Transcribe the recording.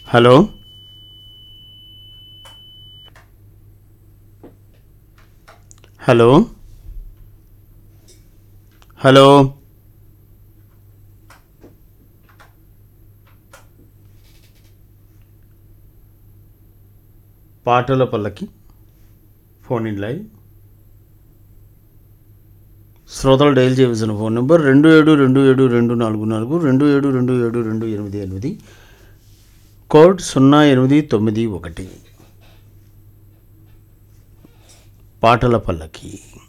hello hello hello పాటల పల్లకి phone in live శ్రోతలు డైల్ చేయవలసిన ఫోన్ నెంబర్ రెండు ఏడు రెండు ఏడు రెండు నాలుగు నాలుగు రెండు ఏడు రెండు ఏడు రెండు ఎనిమిది ఎనిమిది కోడ్ సున్నా ఎనిమిది తొమ్మిది ఒకటి పాటల పల్లకి